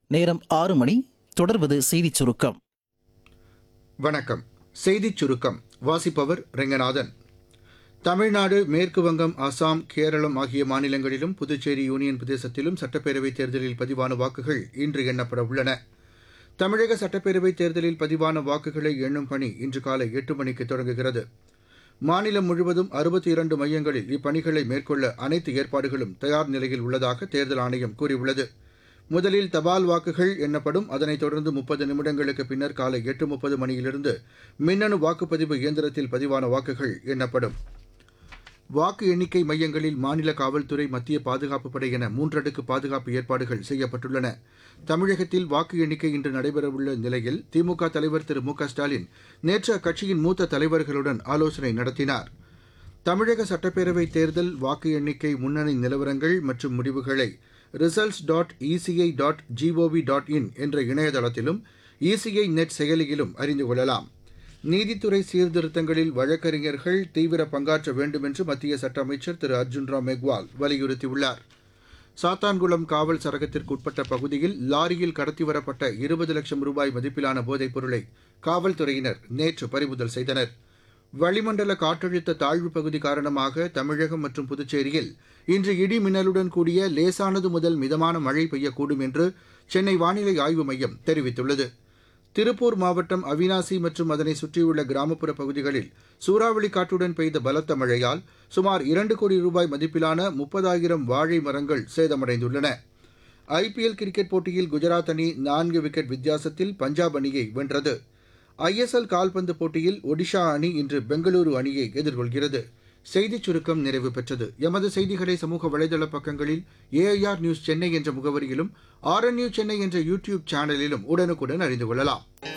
நேரம் ஆறு மணி தொடர்வது செய்திச் சுருக்கம் வணக்கம் செய்திச் சுருக்கம் வாசிப்பவர் ரெங்கநாதன் தமிழ்நாடு மேற்கு வங்கம் அசாம் கேரளம் ஆகிய மாநிலங்களிலும் புதுச்சேரி யூனியன் பிரதேசத்திலும் சட்டப்பேரவைத் தேர்தலில் பதிவான வாக்குகள் இன்று எண்ணப்பட உள்ளன தமிழக சட்டப்பேரவைத் தேர்தலில் பதிவான வாக்குகளை எண்ணும் பணி இன்று காலை எட்டு மணிக்கு தொடங்குகிறது மாநிலம் முழுவதும் அறுபத்தி இரண்டு மையங்களில் இப்பணிகளை மேற்கொள்ள அனைத்து ஏற்பாடுகளும் தயார் நிலையில் உள்ளதாக தேர்தல் ஆணையம் கூறியுள்ளது முதலில் தபால் வாக்குகள் எண்ணப்படும் அதனைத் தொடர்ந்து முப்பது நிமிடங்களுக்கு பின்னர் காலை எட்டு முப்பது மணியிலிருந்து மின்னணு வாக்குப்பதிவு இயந்திரத்தில் பதிவான வாக்குகள் எண்ணப்படும் வாக்கு எண்ணிக்கை மையங்களில் மாநில காவல்துறை மத்திய பாதுகாப்பு படை என மூன்றடுக்கு பாதுகாப்பு ஏற்பாடுகள் செய்யப்பட்டுள்ளன தமிழகத்தில் வாக்கு எண்ணிக்கை இன்று நடைபெறவுள்ள நிலையில் திமுக தலைவர் திரு மு க ஸ்டாலின் நேற்று அக்கட்சியின் மூத்த தலைவர்களுடன் ஆலோசனை நடத்தினார் தமிழக சட்டப்பேரவைத் தேர்தல் வாக்கு எண்ணிக்கை முன்னணி நிலவரங்கள் மற்றும் முடிவுகளை results dot ECI dot gov dot in என்ற இணையதளத்திலும் இசிஐ நெட் செயலியிலும் அறிந்து கொள்ளலாம் நீதித்துறை சீர்திருத்தங்களில் வழக்கறிஞர்கள் தீவிர பங்காற்ற வேண்டும் என்று மத்திய சட்ட அமைச்சர் திரு அர்ஜுன் ராம் மெக்வால் வலியுறுத்தியுள்ளார் சாத்தான்குளம் காவல் சரகத்திற்கு உட்பட்ட பகுதியில் லாரியில் கடத்தி வரப்பட்ட இருபது லட்சம் ரூபாய் மதிப்பிலான போதைப் பொருளை காவல்துறையினர் நேற்று பறிமுதல் செய்தனர் வளிமண்டல காற்றழுத்த தாழ்வு பகுதி காரணமாக தமிழகம் மற்றும் புதுச்சேரியில் இன்று இடி மின்னலுடன் கூடிய லேசானது முதல் மிதமான மழை பெய்யக்கூடும் என்று சென்னை வானிலை ஆய்வு மையம் தெரிவித்துள்ளது திருப்பூர் மாவட்டம் அவினாசி மற்றும் அதனை சுற்றியுள்ள கிராமப்புற பகுதிகளில் சூறாவளி காற்றுடன் பெய்த பலத்த மழையால் சுமார் இரண்டு கோடி ரூபாய் மதிப்பிலான முப்பதாயிரம் வாழை மரங்கள் சேதமடைந்துள்ளன ஐபிஎல் கிரிக்கெட் போட்டியில் குஜராத் அணி நான்கு விக்கெட் வித்தியாசத்தில் பஞ்சாப் அணியை வென்றது ஐஎஸ்எல் கால்பந்து போட்டியில் ஒடிஷா அணி இன்று பெங்களூரு அணியை எதிர்கொள்கிறது செய்திச் சுருக்கம் நிறைவு பெற்றது எமது செய்திகளை சமூக வலைதள பக்கங்களில் ஏஐஆர் நியூஸ் சென்னை என்ற முகவரியிலும் ஆர்என் நியூஸ் சென்னை என்ற யூடியூப் சேனலிலும் உடனுக்குடன் அறிந்து கொள்ளலாம்